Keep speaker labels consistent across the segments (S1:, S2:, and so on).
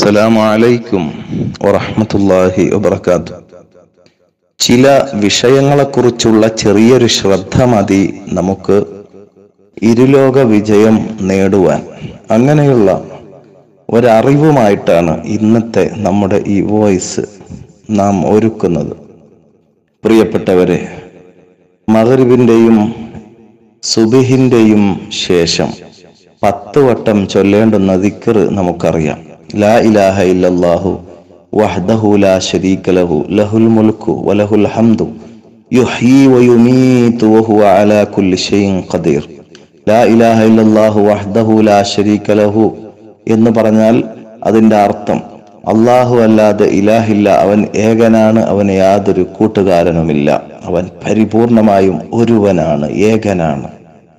S1: അസ്സലാമു അലൈക്കും വറഹ്മത്തുള്ളാഹി വബറകാത്തു ചില വിഷയങ്ങളെക്കുറിച്ചുള്ള ചെറിയൊരു ശ്രദ്ധ മതി നമുക്ക് ഇരുലോക വിജയം നേടുവാൻ അങ്ങനെയുള്ള ഒരറിവുമായിട്ടാണ് ഇന്നത്തെ നമ്മുടെ ഈ വോയിസ് നാം ഒരുക്കുന്നത് പ്രിയപ്പെട്ടവരെ മകരിബിന്റെയും സുബിഹിന്റെയും ശേഷം പത്ത് വട്ടം ചൊല്ലേണ്ടുന്ന ദിക്കർ നമുക്കറിയാം ലാ ഇലാഹ ഇല്ലല്ലാഹു വഹ്ദഹു ലാ ശരീക ലഹു ലഹുൽ മുൽക്കു വലഹുൽ ഹംദു യുഹ്യി വയുമീതു വഹുവ അലാ കുല്ലി ഷൈഇൻ ഖദീർ ലാ ഇലാഹ ഇല്ലല്ലാഹു വഹ്ദഹു ലാ ശരീക ലഹു എന്ന് പറഞ്ഞാൽ അതിന്റെ അർത്ഥം അള്ളാഹു അല്ലാതെ ഇലാഹില്ല അവൻ ഏകനാണ് അവന് യാതൊരു കൂട്ടുകാരനുമില്ല അവൻ പരിപൂർണമായും ഒരുവനാണ് ഏകനാണ്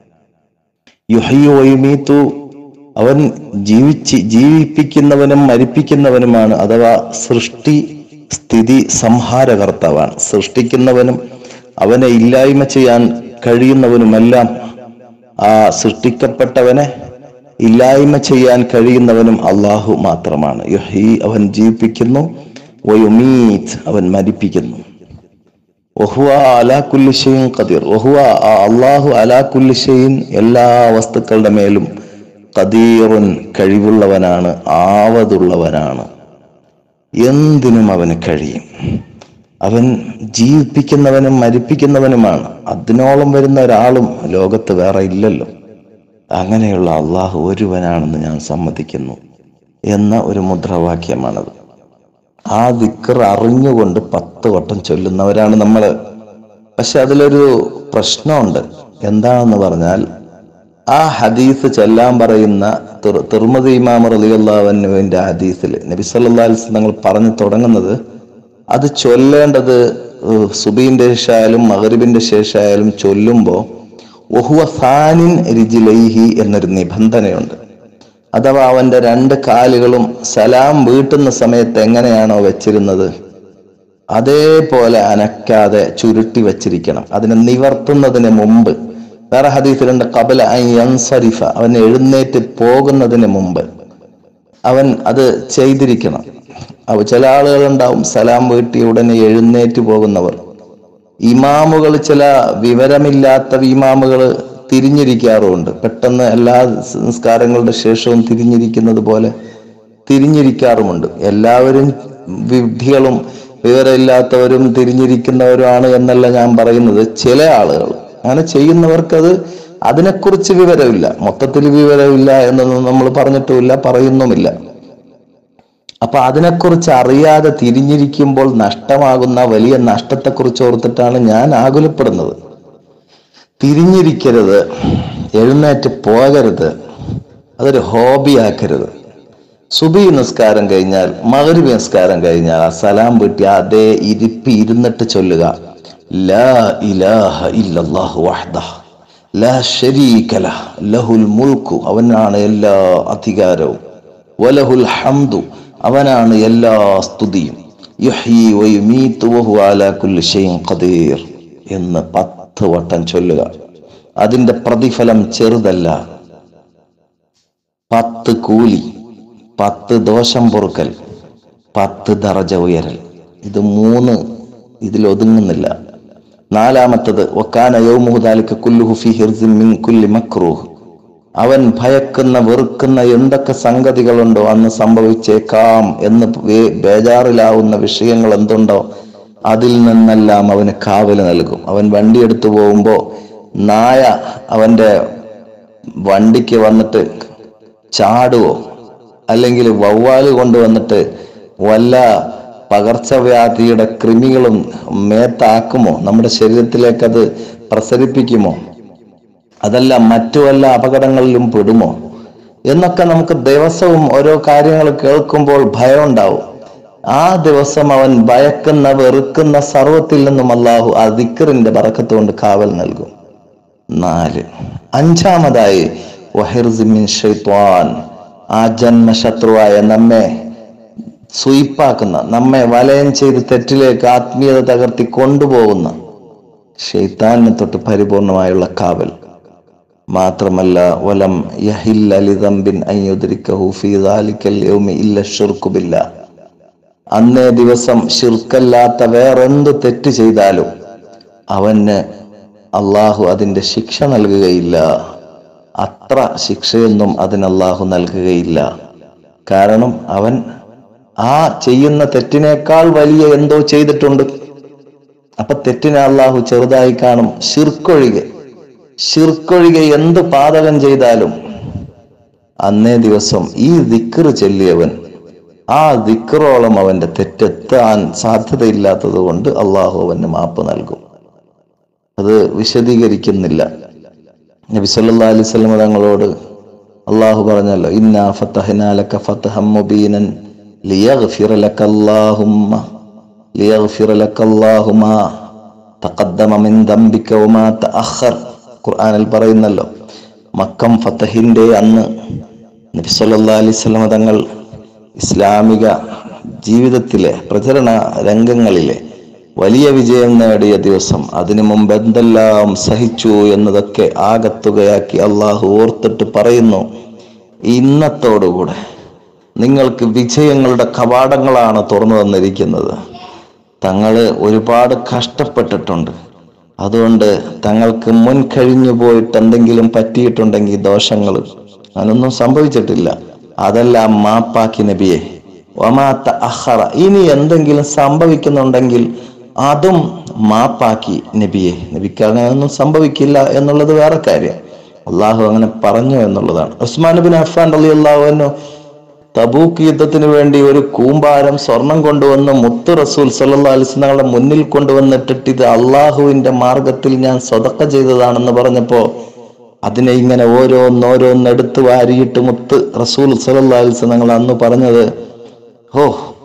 S1: യുഹയ്യു വയുമീത്തു അവൻ ജീവിച്ച് ജീവിപ്പിക്കുന്നവനും മരിപ്പിക്കുന്നവനുമാണ് അഥവാ സൃഷ്ടി സ്ഥിതി സംഹാരകർത്താവാണ് സൃഷ്ടിക്കുന്നവനും അവനെ ഇല്ലായ്മ ചെയ്യാൻ കഴിയുന്നവനുമെല്ലാം ആ സൃഷ്ടിക്കപ്പെട്ടവനെ ഇല്ലായ്മ ചെയ്യാൻ കഴിയുന്നവനും അള്ളാഹു മാത്രമാണ് യുഹി അവൻ ജീവിപ്പിക്കുന്നു വയുമീത് അവൻ മരിപ്പിക്കുന്നു വഹുവ അലാ കുല്ലി ഷൈഇൻ ഖദീർ വഹുവ ആ അല്ലാഹു അലാ കുല്ലി ഷൈഇൻ എല്ലാ വസ്തുക്കളുടെ മേലും ഖദീറുൻ കഴിവുള്ളവനാണ് ആവതുള്ളവനാണ് എന്തിനും അവന് കഴിയും അവൻ ജീവിപ്പിക്കുന്നവനും മരിപ്പിക്കുന്നവനുമാണ് അതിനോളം വരുന്ന ഒരാളും ലോകത്ത് വേറെ ഇല്ലല്ലോ അങ്ങനെയുള്ള അള്ളാഹു ഒരുവനാണെന്ന് ഞാൻ സമ്മതിക്കുന്നു എന്ന ഒരു മുദ്രാവാക്യമാണത് ആ ദിക്കർ അറിഞ്ഞുകൊണ്ട് പത്ത് വട്ടം ചൊല്ലുന്നവരാണ് നമ്മൾ പക്ഷെ അതിലൊരു പ്രശ്നമുണ്ട് എന്താണെന്ന് പറഞ്ഞാൽ ആ ഹദീസ് ചെല്ലാൻ പറയുന്ന തിർമതി ഇമാം റലിയുള്ളവനുവിന്റെ ഹദീസിൽ നബി സല്ലാ അലിസ് തങ്ങൾ പറഞ്ഞു തുടങ്ങുന്നത് അത് ചൊല്ലേണ്ടത് സുബീന്റെ ശേഷമായാലും മകരിബിന്റെ ശേഷമായാലും ചൊല്ലുമ്പോൾ ഒഹുവ ഫാനിൻ രിജിലൈഹി എന്നൊരു നിബന്ധനയുണ്ട് അഥവാ അവന്റെ രണ്ട് കാലുകളും സലാം വീട്ടുന്ന സമയത്ത് എങ്ങനെയാണോ വെച്ചിരുന്നത് അതേപോലെ അനക്കാതെ ചുരുട്ടി വെച്ചിരിക്കണം അതിനെ നിവർത്തുന്നതിന് മുമ്പ് വേറെ ഹദീസിലുണ്ട് കബല അൻസരിഫ അവൻ എഴുന്നേറ്റ് പോകുന്നതിന് മുമ്പ് അവൻ അത് ചെയ്തിരിക്കണം അവ ചില ആളുകളുണ്ടാവും സലാം വീട്ടി ഉടനെ എഴുന്നേറ്റ് പോകുന്നവർ ഇമാമുകൾ ചില വിവരമില്ലാത്ത ഇമാമുകൾ തിരിഞ്ഞിരിക്കാറുമുണ്ട് പെട്ടെന്ന് എല്ലാ സംസ്കാരങ്ങളുടെ ശേഷവും തിരിഞ്ഞിരിക്കുന്നത് പോലെ തിരിഞ്ഞിരിക്കാറുമുണ്ട് എല്ലാവരും വിഡ്ഢികളും വിവരമില്ലാത്തവരും തിരിഞ്ഞിരിക്കുന്നവരുമാണ് എന്നല്ല ഞാൻ പറയുന്നത് ചില ആളുകൾ അങ്ങനെ ചെയ്യുന്നവർക്കത് അതിനെക്കുറിച്ച് വിവരമില്ല മൊത്തത്തിൽ വിവരമില്ല എന്നൊന്നും നമ്മൾ പറഞ്ഞിട്ടുമില്ല പറയുന്നുമില്ല അപ്പൊ അതിനെക്കുറിച്ച് അറിയാതെ തിരിഞ്ഞിരിക്കുമ്പോൾ നഷ്ടമാകുന്ന വലിയ നഷ്ടത്തെക്കുറിച്ച് ഓർത്തിട്ടാണ് ഞാൻ ആകുലപ്പെടുന്നത് തിരിഞ്ഞിരിക്കരുത് എഴുന്നേറ്റ് പോകരുത് അതൊരു ഹോബി ആക്കരുത് സുബി നിസ്കാരം കഴിഞ്ഞാൽ മകരുബി നിസ്കാരം കഴിഞ്ഞാൽ ആ സലാം വീട്ടി അതേ ഇരിപ്പി ഇരുന്നിട്ട് ചൊല്ലുക ലാ ഇലാഹ ഇല്ലല്ലാഹു വഹ്ദഹ് ലാ ശരീക ലഹ് ലഹുൽ മുൽക്കു അവനാണ് എല്ലാ അധികാരവും വലഹുൽ ഹംദു അവനാണ് എല്ലാ സ്തുതിയും യുഹ്യി വയുമീതു വഹുവ അലാ കുല്ലി ഷൈഇൻ ഖദീർ എന്ന് പത്ത് വട്ടം ചൊല്ലുക അതിന്റെ പ്രതിഫലം ചെറുതല്ല പത്ത് കൂലി പത്ത് ദോഷം പൊറുക്കൽ പത്ത് ദറജ ഉയരൽ ഇത് മൂന്ന് ഇതിൽ ഒതുങ്ങുന്നില്ല നാലാമത്തത് ഒക്കാന യൗമുഹുദാലിക്ക് കുല്ലുഹു ഫി ഹിർസിൻ മിൻ കുല്ലി മക്രൂഹ് അവൻ ഭയക്കുന്ന വെറുക്കുന്ന എന്തൊക്കെ സംഗതികളുണ്ടോ അന്ന് സംഭവിച്ചേക്കാം എന്ന് ബേജാറിലാവുന്ന വിഷയങ്ങൾ എന്തുണ്ടോ അതിൽ നിന്നെല്ലാം അവന് കാവല് നൽകും അവൻ വണ്ടി എടുത്തു പോകുമ്പോ നായ അവന്റെ വണ്ടിക്ക് വന്നിട്ട് ചാടുവോ അല്ലെങ്കിൽ വവ്വാല് കൊണ്ടുവന്നിട്ട് വല്ല പകർച്ചവ്യാധിയുടെ കൃമികളും മേത്താക്കുമോ നമ്മുടെ ശരീരത്തിലേക്ക് അത് പ്രസരിപ്പിക്കുമോ അതല്ല മറ്റു വല്ല അപകടങ്ങളിലും പെടുമോ എന്നൊക്കെ നമുക്ക് ദിവസവും ഓരോ കാര്യങ്ങൾ കേൾക്കുമ്പോൾ ഭയം ഉണ്ടാവും ആ ദിവസം അവൻ ഭയക്കുന്ന വെറുക്കുന്ന സർവത്തിൽ നിന്നും അള്ളാഹു ആ ദിക്കറിന്റെ പറക്കത്ത് കൊണ്ട് കാവൽ നൽകും നാല് അഞ്ചാമതായി ആ ജന്മശത്രുവായ നമ്മെ സ്വീപ്പാക്കുന്ന നമ്മെ വലയം ചെയ്ത് തെറ്റിലേക്ക് ആത്മീയത തകർത്തി കൊണ്ടുപോകുന്ന ഷെയ്ത്താനിനെ തൊട്ട് പരിപൂർണമായുള്ള കാവൽ മാത്രമല്ല വലം യഹില്ല ലിദംബിൻ അൻ യുദ്രിക്കഹു ഫീ ദാലിക്കൽ യൗമി ഇല്ല ശിർക്കു ബില്ലാഹ് അന്നേ ദിവസം ഷിർക്കല്ലാത്ത വേറെന്ത് തെറ്റ് ചെയ്താലും അവന് അള്ളാഹു അതിന്റെ ശിക്ഷ നൽകുകയില്ല അത്ര ശിക്ഷയൊന്നും അതിന് അള്ളാഹു നൽകുകയില്ല കാരണം അവൻ ആ ചെയ്യുന്ന തെറ്റിനേക്കാൾ വലിയ എന്തോ ചെയ്തിട്ടുണ്ട് അപ്പൊ തെറ്റിനെ അള്ളാഹു ചെറുതായി കാണും ഷിർക്കൊഴികെ ഷിർക്കൊഴികെ എന്ത് പാതകം ചെയ്താലും അന്നേ ദിവസം ഈ ദിക്കറ് ചൊല്ലിയവൻ ആ ദിക്കറോളം അവന്റെ തെറ്റെത്താൻ സാധ്യതയില്ലാത്തത് കൊണ്ട് അള്ളാഹു അവന് മാപ്പ് നൽകും അത് വിശദീകരിക്കുന്നില്ല നബി സല്ലല്ലാഹു അലൈഹി വസല്ലം തങ്ങളോട് അള്ളാഹു പറഞ്ഞല്ലോ ഇന്നാ ഫതഹ്നാ ലക ഫതഹം മുബീനൻ ലിയഗ്ഫിറ ലക അല്ലാഹുമ്മ ലിയഗ്ഫിറ ലക അല്ലാഹുമ തഖദ്ദമ മിൻ ദംബിക വമാ തഅഖർ ഖുർആനിൽ പറയുന്നല്ലോ മക്കം ഫതഹിന്റെ അന്ന് നബി സല്ലല്ലാഹു അലൈഹി വസല്ലം തങ്ങൾ ഇസ്ലാമിക ജീവിതത്തിലെ പ്രചരണ രംഗങ്ങളിലെ വലിയ വിജയം നേടിയ ദിവസം അതിനു മുമ്പ് എന്തെല്ലാം സഹിച്ചു എന്നതൊക്കെ ആകത്തുകയാക്കി അള്ളാഹു ഓർത്തിട്ട് പറയുന്നു ഇന്നത്തോടുകൂടെ നിങ്ങൾക്ക് വിജയങ്ങളുടെ കവാടങ്ങളാണ് തുറന്നു തന്നിരിക്കുന്നത് തങ്ങൾ ഒരുപാട് കഷ്ടപ്പെട്ടിട്ടുണ്ട് അതുകൊണ്ട് തങ്ങൾക്ക് മുൻ കഴിഞ്ഞു പോയിട്ട് എന്തെങ്കിലും പറ്റിയിട്ടുണ്ടെങ്കിൽ ദോഷങ്ങൾ അതിനൊന്നും സംഭവിച്ചിട്ടില്ല അതെല്ലാം മാപ്പാക്കി നബിയെ ഒമാത്ത അഹറ ഇനി എന്തെങ്കിലും സംഭവിക്കുന്നുണ്ടെങ്കിൽ അതും മാപ്പാക്കി നബിയെ നബിക്ക് അങ്ങനെയൊന്നും സംഭവിക്കില്ല എന്നുള്ളത് വേറെ കാര്യം അള്ളാഹു അങ്ങനെ പറഞ്ഞു എന്നുള്ളതാണ് ഉസ്മാൻ ബിൻ അഫ്ഫാൻ അലി അള്ളാഹുവിനു തബൂക്ക് യുദ്ധത്തിന് വേണ്ടി ഒരു കൂമ്പാരം സ്വർണം കൊണ്ടുവന്ന് മുത്ത് റസൂൽ സല്ലാ അലിസ്ലങ്ങളുടെ മുന്നിൽ കൊണ്ടുവന്നിട്ടിട്ട് ഇത് അള്ളാഹുവിന്റെ മാർഗത്തിൽ ഞാൻ സ്വതക്ക ചെയ്തതാണെന്ന് പറഞ്ഞപ്പോ അതിനെ ഇങ്ങനെ ഓരോന്നോരോന്ന് എടുത്തു വാരിയിട്ട് മുത്ത് റസൂൽ സല്ലാ അലിസ്ലങ്ങൾ അന്ന് പറഞ്ഞത് ഓ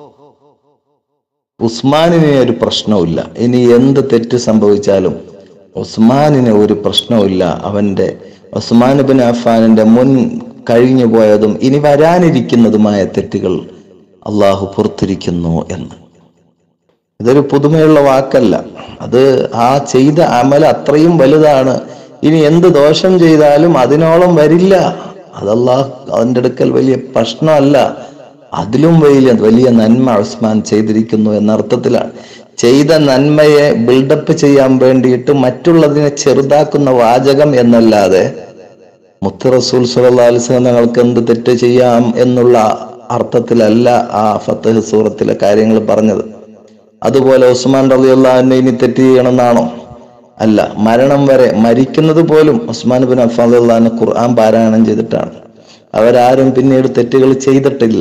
S1: ഉസ്മാനിന് ഒരു പ്രശ്നവുമില്ല ഇനി എന്ത് തെറ്റ് സംഭവിച്ചാലും ഉസ്മാനിന് ഒരു പ്രശ്നവുമില്ല അവന്റെ ഉസ്മാൻ ബിൻ അഫാനിന്റെ മുൻ കഴിഞ്ഞു പോയതും ഇനി വരാനിരിക്കുന്നതുമായ തെറ്റുകൾ അള്ളാഹു പുറത്തിരിക്കുന്നു എന്ന് ഇതൊരു പുതുമയുള്ള വാക്കല്ല അത് ആ ചെയ്ത അമൽ അത്രയും വലുതാണ് ഇനി എന്ത് ദോഷം ചെയ്താലും അതിനോളം വരില്ല അതല്ലാഹ് അതിൻ്റെ അടുക്കൽ വലിയ പ്രശ്നമല്ല അതിലും വലിയ വലിയ നന്മ ഉസ്മാൻ ചെയ്തിരിക്കുന്നു എന്ന അർത്ഥത്തിലാണ് ചെയ്ത നന്മയെ ബിൽഡപ്പ് ചെയ്യാൻ വേണ്ടിയിട്ട് മറ്റുള്ളതിനെ ചെറുതാക്കുന്ന വാചകം എന്നല്ലാതെ മുത്ത് റസൂൽ സല്ലല്ലാഹു അലൈഹി വസല്ലം തങ്ങൾക്ക് എന്ത് തെറ്റ് ചെയ്യാം എന്നുള്ള അർത്ഥത്തിലല്ല ആ ഫത്തഹ് സൂറത്തിലെ കാര്യങ്ങൾ പറഞ്ഞത് അതുപോലെ ഉസ്മാൻ റളിയല്ലാഹു ഇനി തെറ്റ് ചെയ്യണമെന്നാണോ അല്ല മരണം വരെ മരിക്കുന്നത് പോലും ഉസ്മാൻ ബിൻ അഫ്ഫാൻ റളിയല്ലാഹു ഖുർആൻ പാരായണം ചെയ്തിട്ടാണ് അവരാരും പിന്നീട് തെറ്റുകൾ ചെയ്തിട്ടില്ല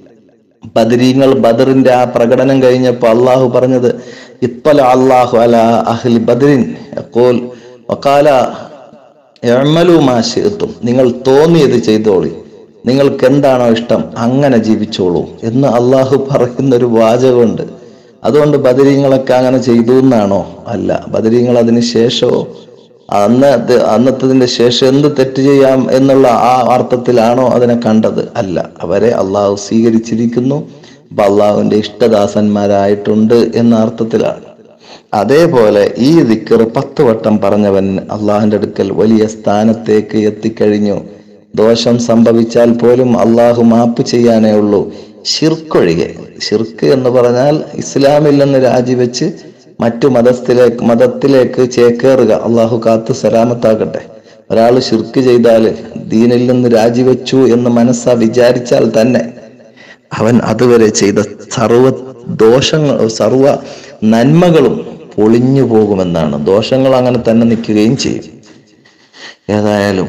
S1: ബദരീങ്ങൾ ബദറിന്റെ ആ പ്രകടനം കഴിഞ്ഞപ്പോൾ അള്ളാഹു പറഞ്ഞത് ഇത്തല അള്ളാഹു അല അഹ്ലി ബദറിൻ യഖൂൽ വഖാല എമ്മലു മാശിത്തും നിങ്ങൾ തോന്നിയത് ചെയ്തോളി നിങ്ങൾക്ക് എന്താണോ ഇഷ്ടം അങ്ങനെ ജീവിച്ചോളൂ എന്ന് അള്ളാഹു പറയുന്ന ഒരു വാചകമുണ്ട് അതുകൊണ്ട് ബദരീങ്ങളൊക്കെ അങ്ങനെ ചെയ്തു എന്നാണോ അല്ല ബദരീങ്ങൾ അതിന് ശേഷമോ അന്ന് അത് അന്നത്തതിന്റെ ശേഷം എന്ത് തെറ്റ് ചെയ്യാം എന്നുള്ള ആ അർത്ഥത്തിലാണോ അതിനെ കണ്ടത് അല്ല അവരെ അള്ളാഹു സ്വീകരിച്ചിരിക്കുന്നു അപ്പൊ അള്ളാഹുവിന്റെ ഇഷ്ടദാസന്മാരായിട്ടുണ്ട് എന്ന അർത്ഥത്തിലാണ് അതേപോലെ ഈ ദിക്കർ പത്ത് വട്ടം പറഞ്ഞവൻ അള്ളാഹിന്റെ അടുക്കൽ വലിയ സ്ഥാനത്തേക്ക് എത്തിക്കഴിഞ്ഞു ദോഷം സംഭവിച്ചാൽ പോലും അള്ളാഹു മാപ്പ് ചെയ്യാനേ ഉള്ളൂ ഷിർക്കൊഴികെ ഷിർക്ക് എന്ന് പറഞ്ഞാൽ ഇസ്ലാമിൽ നിന്ന് രാജിവെച്ച് മറ്റു മതത്തിലേക്ക് മതത്തിലേക്ക് ചേക്കേറുക അള്ളാഹു കാത്ത് സലാമത്താകട്ടെ ഒരാൾ ഷിർക്ക് ചെയ്താൽ ദീനിൽ നിന്ന് രാജിവെച്ചു എന്ന് മനസ്സാ വിചാരിച്ചാൽ തന്നെ അവൻ അതുവരെ ചെയ്ത സർവ ദോഷങ്ങൾ സർവ നന്മകളും പൊളിഞ്ഞു പോകുമെന്നാണ് ദോഷങ്ങൾ അങ്ങനെ തന്നെ നിൽക്കുകയും ചെയ്യും ഏതായാലും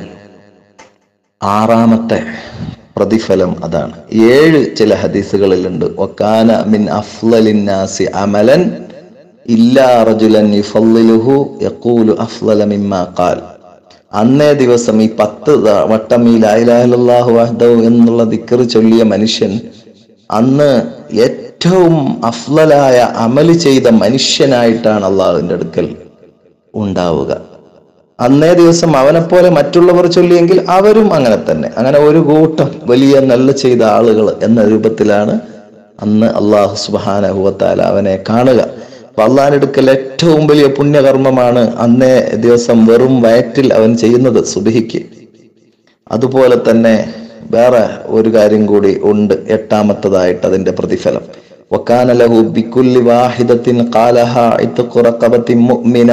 S1: ആറാമത്തെ പ്രതിഫലം അതാണ് ഏഴ് ചില ഹദീസുകളിലുണ്ട് ഒക്കാന മിൻ അഫ്ലലിന്നാസി അമലൻ ഇല്ലാ റജുലൻ യുഫല്ലിലുഹു യഖൂലു അഫ്ലല മിമ്മാ ഖാൽ അന്നേ ദിവസം ഈ പത്ത് ത- വട്ടം ഈ ലായിലാഹു വഹ്ദഹു എന്നുള്ള ദിക്കറ് ചൊല്ലിയ മനുഷ്യൻ അന്ന് ഏറ്റവും അഫ്ലലായ അമല് ചെയ്ത മനുഷ്യനായിട്ടാണ് അള്ളാഹുവിന്റെ അടുക്കൽ ഉണ്ടാവുക അന്നേ ദിവസം അവനെപ്പോലെ മറ്റുള്ളവർ ചൊല്ലിയെങ്കിൽ അവരും അങ്ങനെ തന്നെ അങ്ങനെ ഒരു കൂട്ടം വലിയ നല്ല ചെയ്ത ആളുകൾ എന്ന രൂപത്തിലാണ് അന്ന് അള്ളാഹു സുബാനഹുവത്താല അവനെ കാണുക അപ്പൊ അള്ളാഹിനെടുക്കൽ ഏറ്റവും വലിയ പുണ്യകർമ്മമാണ് അന്നേ ദിവസം വെറും വയറ്റിൽ അവൻ ചെയ്യുന്നത് സുബഹിക്ക് അതുപോലെ തന്നെ വേറെ ഒരു കാര്യം കൂടി ഉണ്ട് എട്ടാമത്തതായിട്ട് അതിന്റെ പ്രതിഫലം വക്കാന ലഹു ബിക്കുല്ലി വാഹിദത്തിൻ ഖാലഹ ഇത്ഖു റഖബത്തിൻ മുഅ്മിന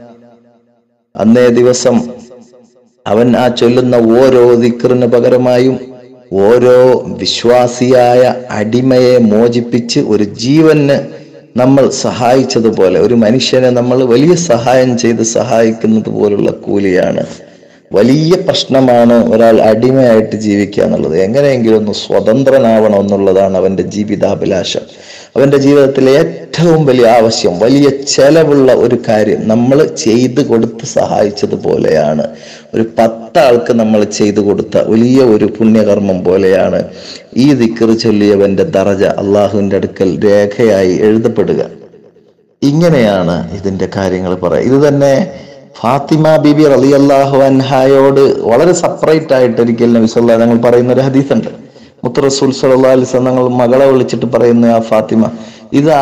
S1: അന്നേ ദിവസം അവൻ ആ ചൊല്ലുന്ന ഓരോ ദിക്റിന് പകരമായും ഓരോ വിശ്വാസിയായ അടിമയെ മോചിപ്പിച്ച് ഒരു ജീവന് നമ്മൾ സഹായിച്ചതുപോലെ ഒരു മനുഷ്യനെ നമ്മൾ വലിയ സഹായം ചെയ്ത് സഹായിക്കുന്നത് പോലുള്ള കൂലിയാണ് വലിയ പ്രശ്നമാണ് ഒരാൾ അടിമയായിട്ട് ജീവിക്കുക എന്നുള്ളത് എങ്ങനെയെങ്കിലും ഒന്ന് സ്വതന്ത്രനാവണം എന്നുള്ളതാണ് അവന്റെ ജീവിതാഭിലാഷം അവന്റെ ജീവിതത്തിലെ ഏറ്റവും വലിയ ആവശ്യം വലിയ ചെലവുള്ള ഒരു കാര്യം നമ്മൾ ചെയ്തു കൊടുത്ത് സഹായിച്ചതുപോലെയാണ് ഒരു പത്താൾക്ക് നമ്മൾ ചെയ്തു കൊടുത്ത വലിയ ഒരു പുണ്യകർമ്മം പോലെയാണ് ഈ ദിക്കർ ചൊല്ലിയവന്റെ ദറജ അള്ളാഹുവിന്റെ അടുക്കൽ രേഖയായി എഴുതപ്പെടുക ഇങ്ങനെയാണ് ഇതിന്റെ കാര്യങ്ങൾ പറയുക ഇത് തന്നെ ഫാത്തിമ ബിബി റലി അള്ളാഹു അൻഹായോട് വളരെ സെപ്പറേറ്റ് ആയിട്ട് ഒരിക്കൽ നബി സല്ലല്ലാഹു അലൈഹി ഞങ്ങൾ പറയുന്ന ഒരു ഹദീസ് ഉണ്ട് മുത്ത് റസൂൽ സല്ലല്ലാഹു അലൈഹി വസല്ലം ഞങ്ങൾ മകളെ വിളിച്ചിട്ട് പറയുന്ന ആ ഫാത്തിമ ഇതാ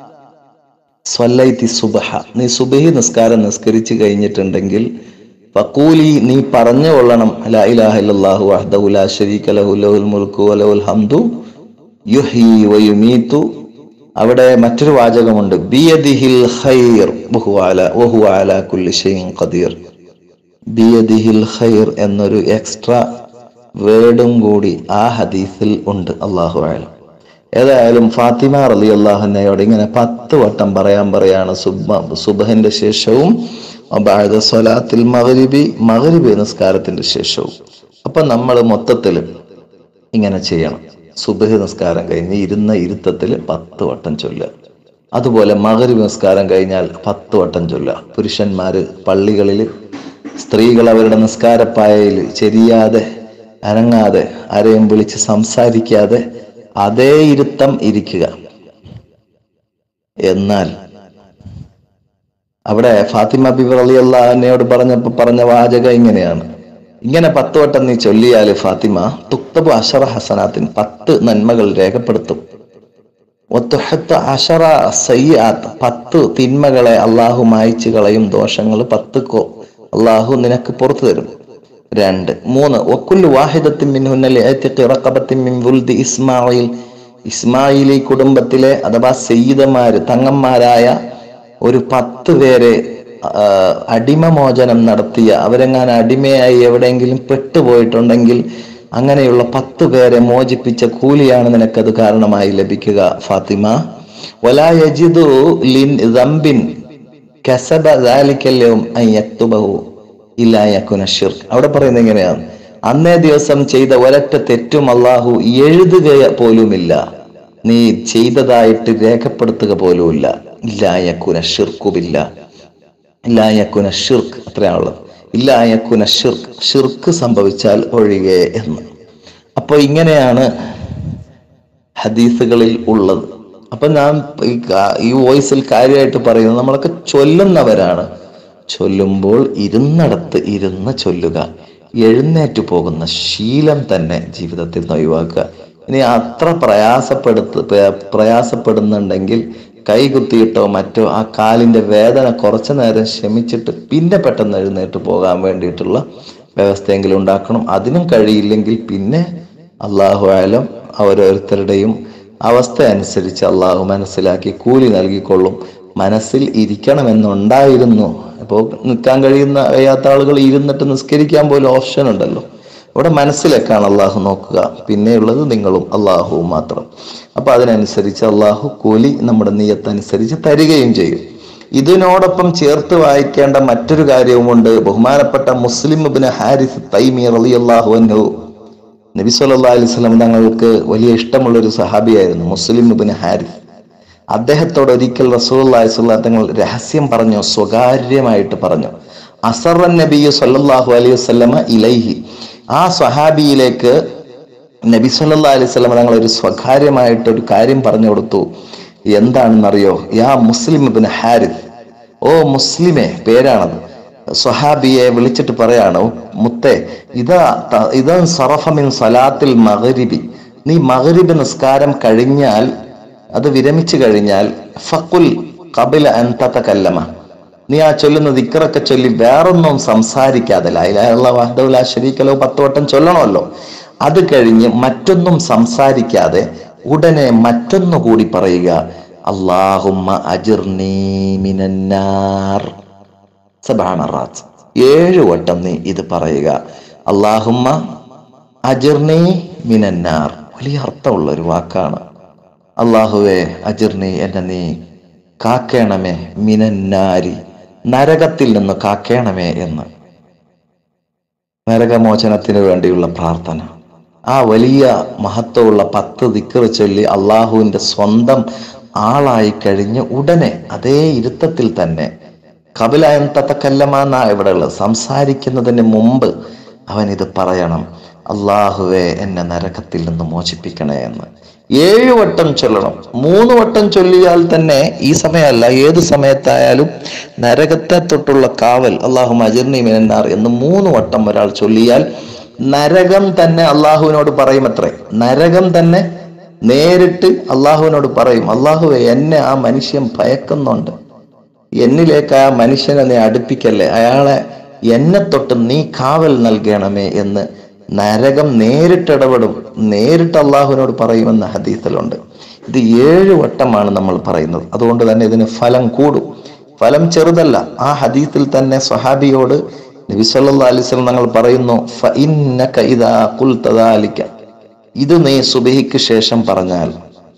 S1: സ്വല്ലൈത്തി സുബഹ നീ സുബഹി നിസ്കാരം നിസ്കരിച്ചു കഴിഞ്ഞിട്ടുണ്ടെങ്കിൽ ഫക്കൂലി നീ പറഞ്ഞു കൊള്ളണം ലാ ഇലാഹ ഇല്ലല്ലാഹു വഹ്ദഹു ലാ ശരീക ലഹു ലഹുൽ മുൽക്കു വലഹുൽ ഹംദു യുഹ്യി വയുമീതു അവിടെ മറ്റൊരു വാചകമുണ്ട് ബിയദിഹിൽ ഖൈർ വഹുവ അലാ വഹുവ അലാ കുല്ലി ഷൈഇൻ ഖദീർ ബിയദിഹിൽ ഖൈർ എന്നൊരു എക്സ്ട്രാ വേർഡും കൂടി ആ ഹദീസിൽ ഉണ്ട് അള്ളാഹു ആലം ഏതായാലും ഫാത്തിമ റലി അള്ളാഹുനയോട് ഇങ്ങനെ പത്ത് വട്ടം പറയാൻ പറയാണ് സുബ സുബഹിന്റെ ശേഷവും ബാദ സ്വലാത്തിൽ മകരിബി മകരിബി നിസ്കാരത്തിന്റെ ശേഷവും അപ്പൊ നമ്മൾ മൊത്തത്തിൽ ഇങ്ങനെ ചെയ്യണം സുബഹി നിസ്കാരം കഴിഞ്ഞ് ഇരുന്ന ഇരുത്തത്തിൽ പത്ത് വട്ടം ചൊല്ലുക അതുപോലെ മകരിബ് നിസ്കാരം കഴിഞ്ഞാൽ പത്ത് വട്ടം ചൊല്ലുക പുരുഷന്മാര് പള്ളികളിൽ സ്ത്രീകൾ അവരുടെ നിസ്കാരപ്പായയിൽ ചെരിയാതെ അനങ്ങാതെ ആരെയും വിളിച്ച് സംസാരിക്കാതെ അതേ ഇരുത്തം ഇരിക്കുക എന്നാൽ അവിടെ ഫാത്തിമ ബിബർ അലി അള്ളാഹിനോട് പറഞ്ഞപ്പോ പറഞ്ഞ വാചകം ഇങ്ങനെയാണ് ഇങ്ങനെ പത്ത് വട്ടം നീ ചൊല്ലിയാല് ഫാത്തിമ തുക്തബു അഷറ ഹസനാത്തിൻ പത്ത് നന്മകൾ രേഖപ്പെടുത്തും ഒത്തുഹത്ത് അഷറ സയ്യാത്ത് പത്ത് തിന്മകളെ അള്ളാഹു മായ്ച്ചു കളയും ദോഷങ്ങൾ പത്ത് കോ അള്ളാഹു നിനക്ക് പുറത്തു തരും രണ്ട് മൂന്ന് ഒക്കുല്ലു വാഹിദത്തിൻ മിൻഹുന്നൽ റഖബത്തിൻ മിൻ വുൽദി ഇസ്മായിൽ ഇസ്മായിലി കുടുംബത്തിലെ അഥവാ സയ്യിദന്മാര് തങ്ങന്മാരായ ഒരു പത്ത് പേരെ ആ, അടിമമോചനം നടത്തിയ അവരെങ്ങാൻ അടിമയായി എവിടെയെങ്കിലും പെട്ടുപോയിട്ടുണ്ടെങ്കിൽ അങ്ങനെയുള്ള പത്ത് പേരെ മോചിപ്പിച്ച കൂലിയാണ് നിനക്കത് കാരണമായി ലഭിക്കുക ഫാത്തിമ വലാ യജിദു ലിൻ ദംബിൻ കസബ ദാലിക്കല്യവും അൻ യക്തുബഹു ഇല്ലാ യകുന ഷിർക്ക് അവിടെ പറയുന്നത് എങ്ങനെയാണ് അന്നേ ദിവസം ചെയ്ത ഒരൊറ്റ തെറ്റും അള്ളാഹു എഴുതുക പോലുമില്ല നീ ചെയ്തതായിട്ട് രേഖപ്പെടുത്തുക പോലുമില്ല ഇല്ലാ യകുന ഷിർക്കുമില്ല ഇല്ലായക്കുന ഷിർക്ക് അത്രയാണുള്ളത് ഇല്ലായക്കുന ഷിർക്ക് ഷിർക്ക് സംഭവിച്ചാൽ ഒഴികെ എന്ന് അപ്പോൾ ഇങ്ങനെയാണ് ഹദീസുകളിൽ ഉള്ളത് അപ്പൊ ഞാൻ ഈ കാ- ഈ വോയിസിൽ കാര്യമായിട്ട് പറയുന്നത് നമ്മളൊക്കെ ചൊല്ലുന്നവരാണ് ചൊല്ലുമ്പോൾ ഇരുന്നിടത്ത് ഇരുന്ന് ചൊല്ലുക എഴുന്നേറ്റ് പോകുന്ന ശീലം തന്നെ ജീവിതത്തിൽ നിന്ന് ഒഴിവാക്കുക ഇനി അത്ര പ്രയാസപ്പെടുത്ത് പ്ര- പ്രയാസപ്പെടുന്നുണ്ടെങ്കിൽ കൈ കുത്തിയിട്ടോ മറ്റോ ആ കാലിന്റെ വേദന കുറച്ചു നേരം ശമിച്ചിട്ട് പിന്നെ പെട്ടെന്ന് എഴുന്നേറ്റ് പോകാൻ വേണ്ടിയിട്ടുള്ള വ്യവസ്ഥയെങ്കിലും ഉണ്ടാക്കണം അതിനും കഴിയില്ലെങ്കിൽ പിന്നെ അള്ളാഹു ആയാലും ഓരോരുത്തരുടെയും അവസ്ഥ അനുസരിച്ച് അള്ളാഹു മനസ്സിലാക്കി കൂലി നൽകിക്കൊള്ളും മനസ്സിൽ ഇരിക്കണമെന്നുണ്ടായിരുന്നു അപ്പോൾ നിൽക്കാൻ കഴിയുന്ന കഴിയാത്ത ആളുകൾ ഇരുന്നിട്ട് നിസ്കരിക്കാൻ പോലും ഓപ്ഷൻ ഉണ്ടല്ലോ ഇവിടെ മനസ്സിലേക്കാണ് അള്ളാഹു നോക്കുക പിന്നെയുള്ളത് നിങ്ങളും അള്ളാഹുവും മാത്രം അപ്പൊ അതിനനുസരിച്ച് അള്ളാഹു കൂലി നമ്മുടെ നീയത്തനുസരിച്ച് തരികയും ചെയ്യും ഇതിനോടൊപ്പം ചേർത്ത് വായിക്കേണ്ട മറ്റൊരു കാര്യവുമുണ്ട് ബഹുമാനപ്പെട്ട മുസ്ലിം ഇബ്നു ഹാരിസ് തൈമി റളിയല്ലാഹു അൻഹു നബി സല്ലല്ലാഹു അലൈഹി വസല്ലം തങ്ങൾക്ക് വലിയ ഇഷ്ടമുള്ള ഒരു സഹാബിയായിരുന്നു മുസ്ലിം ഇബ്നു ഹാരിസ് അദ്ദേഹത്തോട് ഒരിക്കൽ റസൂലുള്ളാഹി സ്വല്ലല്ലാഹു തങ്ങൾ രഹസ്യം പറഞ്ഞു സ്വകാര്യമായിട്ട് പറഞ്ഞു അസറൻ നബിയു സല്ലല്ലാഹു അലൈഹി വസല്ലമ ഇലൈഹി ആ സ്വഹാബിയിലേക്ക് നബി സല്ലല്ലാഹു അലൈഹി വസല്ലം തങ്ങൾ ഒരു സ്വകാര്യമായിട്ട് ഒരു കാര്യം പറഞ്ഞു കൊടുത്തു എന്താണെന്നറിയോ യാ മുസ്ലിം ഇബ്നു ഹാരിസ് ഓ മുസ്ലിമെ പേരാണത് സ്വഹാബിയെ വിളിച്ചിട്ട് പറയാണ് മുത്തെ ഇതാ ത- ഇതാ സറഫമിൻ സലാത്തിൽ മകരിബി നീ മകരിബ് നിസ്കാരം കഴിഞ്ഞാൽ അത് വിരമിച്ചു കഴിഞ്ഞാൽ ഫക്കുൽ കബില അൻ തതകല്ലമ നീ ആ ചൊല്ലുന്ന ദിക്റൊക്കെ ചൊല്ലി വേറൊന്നും സംസാരിക്കാതെ ലായിലായുള്ള വഹദുല ശരീക്കലോ പത്ത് വട്ടം ചൊല്ലണമല്ലോ അത് കഴിഞ്ഞ് മറ്റൊന്നും സംസാരിക്കാതെ ഉടനെ മറ്റൊന്നു കൂടി പറയുക അള്ളാഹുമ്മ അജിർനീ മിനന്നാർ സബാനറാത്ത് ഏഴ് വട്ടം നീ ഇത് പറയുക അള്ളാഹുമ്മ അജിർനി മിനന്നാർ വലിയ അർത്ഥമുള്ള ഒരു വാക്കാണ് അള്ളാഹുവേ അജിർനി എന്നെ നീ കാക്കേണമേ മിനന്നാരി നരകത്തിൽ നിന്ന് കാക്കേണമേ എന്ന് നരകമോചനത്തിന് വേണ്ടിയുള്ള പ്രാർത്ഥന ആ വലിയ മഹത്വമുള്ള പത്ത് ദിക്കർ ചൊല്ലി അള്ളാഹുവിന്റെ സ്വന്തം ആളായി കഴിഞ്ഞ് ഉടനെ അതേ ഇരുത്തത്തിൽ തന്നെ കപിലായം തത്തക്കല്ലമാന്ന ഇവിടെ ഉള്ളത് സംസാരിക്കുന്നതിന് മുമ്പ് അവൻ ഇത് പറയണം അള്ളാഹുവെ എന്നെ നരകത്തിൽ നിന്ന് മോചിപ്പിക്കണേ എന്ന് ഏഴ് വട്ടം ചൊല്ലണം മൂന്ന് വട്ടം ചൊല്ലിയാൽ തന്നെ ഈ സമയമല്ല ഏത് സമയത്തായാലും നരകത്തെ തൊട്ടുള്ള കാവൽ അള്ളാഹു അജിർനി മിനന്നാർ എന്ന് മൂന്ന് വട്ടം ഒരാൾ ചൊല്ലിയാൽ നരകം തന്നെ അള്ളാഹുവിനോട് പറയുമത്രേ നരകം തന്നെ നേരിട്ട് അള്ളാഹുവിനോട് പറയും അള്ളാഹുവെ എന്നെ ആ മനുഷ്യൻ ഭയക്കുന്നുണ്ട് എന്നിലേക്ക് ആ മനുഷ്യനെ നീ അടുപ്പിക്കല്ലേ അയാളെ എന്നെ തൊട്ട് നീ കാവൽ നൽകണമേ എന്ന് നരകം നേരിട്ടിടപെടും നേരിട്ട് അള്ളാഹുവിനോട് പറയുമെന്ന് ഹദീസിലുണ്ട് ഇത് ഏഴ് വട്ടമാണ് നമ്മൾ പറയുന്നത് അതുകൊണ്ട് തന്നെ ഇതിന് ഫലം കൂടും ഫലം ചെറുതല്ല ആ ഹദീസിൽ തന്നെ സ്വഹാബിയോട് നബി സല്ലല്ലാഹു അലൈഹി വസല്ലം തങ്ങൾ പറയുന്നു ഫഇന്നക ഇദാ ഖുൽത ദാലിക ഇത് നീ സുബഹിക്ക് ശേഷം പറഞ്ഞാൽ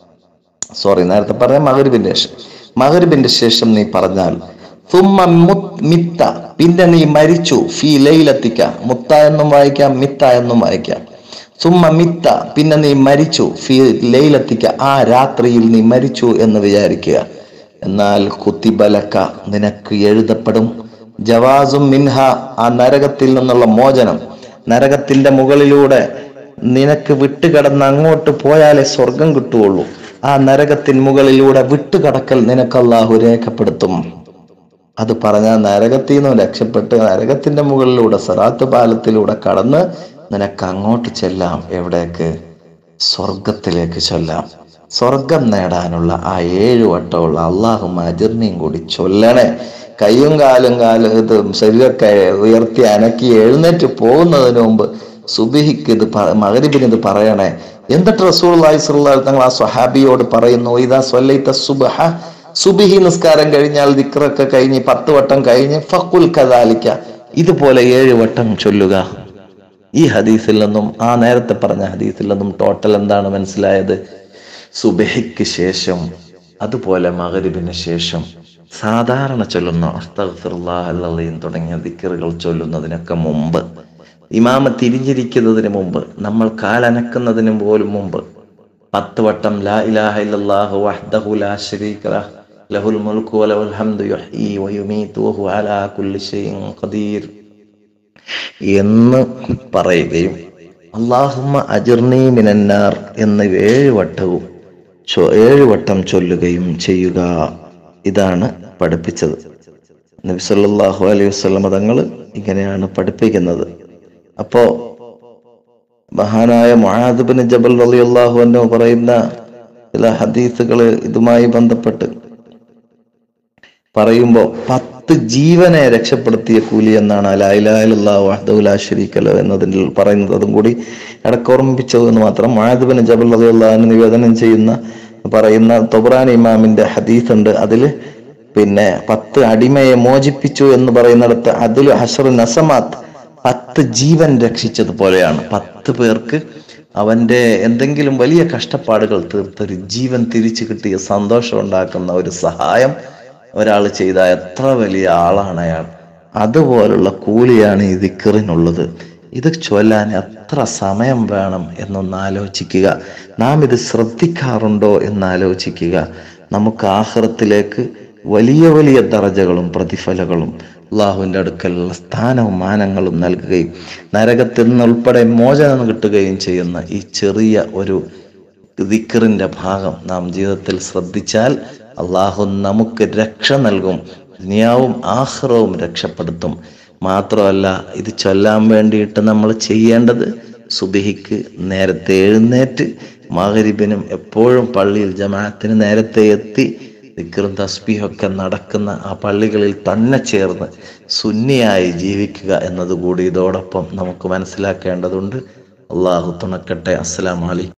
S1: സോറി നേരത്തെ പറയാം മകരിബിന്റെ ശേഷം മകരിബിന്റെ ശേഷം നീ പറഞ്ഞാൽ തുമ്മ മുത് മിത്ത പിന്നെ നീ മരിച്ചു ഫി ലൈലത്തിക്ക മുത്ത എന്നും വായിക്കാം മിത്ത എന്നും വായിക്കാം സുമ്മ മിത്ത പിന്നെ നീ മരിച്ചു ഫി ലൈലത്തിക്ക ആ രാത്രിയിൽ നീ മരിച്ചു എന്ന് വിചാരിക്കുക എന്നാൽ കുത്തിബലക്ക നിനക്ക് എഴുതപ്പെടും ജവാസും മിൻഹ ആ നരകത്തിൽ നിന്നുള്ള മോചനം നരകത്തിന്റെ മുകളിലൂടെ നിനക്ക് വിട്ടുകിടന്ന് അങ്ങോട്ട് പോയാലേ സ്വർഗം കിട്ടുകയുള്ളൂ ആ നരകത്തിന് മുകളിലൂടെ വിട്ടുകടക്കൽ നിനക്ക് അള്ളാഹു രേഖപ്പെടുത്തും അത് പറഞ്ഞാൽ നരകത്തിൽ നിന്നും രക്ഷപ്പെട്ട് നരകത്തിന്റെ മുകളിലൂടെ സറാത്ത് പാലത്തിലൂടെ കടന്ന് നിനക്ക് അങ്ങോട്ട് ചെല്ലാം എവിടേക്ക് സ്വർഗത്തിലേക്ക് ചൊല്ലാം സ്വർഗം നേടാനുള്ള ആ ഏഴ് വട്ടമുള്ള അള്ളാഹു അജിർണിയും കൂടി ചൊല്ലണേ കയ്യും കാലും കാലും ഇത് ശരീരമൊക്കെ ഉയർത്തി അനക്കി എഴുന്നേറ്റ് പോകുന്നതിന് മുമ്പ് സുബിഹിക്ക് ഇത് മകരിബിന് ഇത് പറയണേ എന്നിട്ട് റസൂൽ അള്ളാഹി തങ്ങൾ ആ സ്വഹാബിയോട് പറയുന്നു ഇതാ സ്വല്ലൈത്ത സുബഹ സുബിഹി നിസ്കാരം കഴിഞ്ഞാൽ ദിക്റൊക്കെ കഴിഞ്ഞ് പത്ത് വട്ടം കഴിഞ്ഞ് ഫക്കുൽ കദാലിക്ക ഇതുപോലെ ഏഴ് വട്ടം ചൊല്ലുക ഈ ഹദീസിൽ നിന്നും ആ നേരത്തെ പറഞ്ഞ ഹദീസിൽ നിന്നും ടോട്ടൽ എന്താണ് മനസ്സിലായത് സുബഹിക്ക് ശേഷം അതുപോലെ മകരിബിന് ശേഷം സാധാരണ ചൊല്ലുന്ന അസ്തഗ്ഫിറുല്ലാഹ് തുടങ്ങിയ ദിക്കറുകൾ ചൊല്ലുന്നതിനൊക്കെ മുമ്പ് ഇമാമ തിരിഞ്ഞിരിക്കുന്നതിന് മുമ്പ് നമ്മൾ കാലനക്കുന്നതിന് പോലും മുമ്പ് പത്ത് വട്ടം ലാ ഇലാഹ ഇല്ലല്ലാഹു വഹ്ദഹു ലാ ശരീക ലഹ് ലഹുൽ മുൽക്കു വലഹുൽ ഹംദു യുഹ്യി വയുമീതു വഹു അലാ കുല്ലി ഷൈഇൻ ഖദീർ എന്ന് പറയുകയും അള്ളാഹുമ്മ അജിർണി മിനന്നാർ എന്ന് ഏഴ് വട്ടവും ചൊ- ഏഴ് വട്ടം ചൊല്ലുകയും ചെയ്യുക ഇതാണ് പഠിപ്പിച്ചത് നബി സല്ലല്ലാഹു അലൈഹി വസല്ലം തങ്ങൾ ഇങ്ങനെയാണ് പഠിപ്പിക്കുന്നത് അപ്പോ മഹാനായ മുആദ് ജബൽ റളിയല്ലാഹു അൻഹു പറയുന്ന ചില ഹദീസുകൾ ഇതുമായി ബന്ധപ്പെട്ട് പറയുമ്പോൾ പത്ത് ജീവനെ രക്ഷപ്പെടുത്തിയ കൂലി എന്നാണ് ലായിലാഹുലാ എന്നതിൽ പറയുന്നത് അതും കൂടി ഇടക്കോർമ്മിപ്പിച്ചത് എന്ന് മാത്രം മുആദ് ജബൽ റളിയല്ലാഹു നിവേദനം ചെയ്യുന്ന പറയുന്ന തൊബ്രാൻ ഇമാമിന്റെ ഹദീസ് ഉണ്ട് അതിൽ പിന്നെ പത്ത് അടിമയെ മോചിപ്പിച്ചു എന്ന് പറയുന്നിടത്ത് അതിൽ ഹഷർ നസമാത്ത് പത്ത് ജീവൻ രക്ഷിച്ചതുപോലെയാണ് പത്ത് പേർക്ക് അവന്റെ എന്തെങ്കിലും വലിയ കഷ്ടപ്പാടുകൾ തീർത്തൊരു ജീവൻ തിരിച്ചു കിട്ടിയ സന്തോഷം ഉണ്ടാക്കുന്ന ഒരു സഹായം ഒരാൾ ചെയ്ത എത്ര വലിയ ആളാണ് അയാൾ അതുപോലുള്ള കൂലിയാണ് ഈ ദിക്കറിനുള്ളത് ഇത് ചൊല്ലാൻ എത്ര സമയം വേണം എന്നൊന്ന് ആലോചിക്കുക നാം ഇത് ശ്രദ്ധിക്കാറുണ്ടോ എന്ന് ആലോചിക്കുക നമുക്ക് ആഹ്റത്തിലേക്ക് വലിയ വലിയ ദറജകളും പ്രതിഫലങ്ങളും അള്ളാഹുവിൻ്റെ അടുക്കലുള്ള സ്ഥാനവും മാനങ്ങളും നൽകുകയും നരകത്തിൽ നിന്നുൾപ്പെടെ മോചനം കിട്ടുകയും ചെയ്യുന്ന ഈ ചെറിയ ഒരു ദിക്കറിന്റെ ഭാഗം നാം ജീവിതത്തിൽ ശ്രദ്ധിച്ചാൽ അള്ളാഹു നമുക്ക് രക്ഷ നൽകും ദുനിയാവും ആഹ്റവും രക്ഷപ്പെടുത്തും മാത്രമല്ല ഇത് ചൊല്ലാൻ വേണ്ടിയിട്ട് നമ്മൾ ചെയ്യേണ്ടത് സുബിഹിക്ക് നേരത്തെ എഴുന്നേറ്റ് മകരിബിനും എപ്പോഴും പള്ളിയിൽ ജമാഅത്തിന് നേരത്തെ എത്തി ദിക്കറും തസ്ബീഹൊക്കെ നടക്കുന്ന ആ പള്ളികളിൽ തന്നെ ചേർന്ന് സുന്നിയായി ജീവിക്കുക എന്നതുകൂടി ഇതോടൊപ്പം നമുക്ക് മനസ്സിലാക്കേണ്ടതുണ്ട് അള്ളാഹു തുണക്കട്ടെ അസ്സലാമലൈക്കും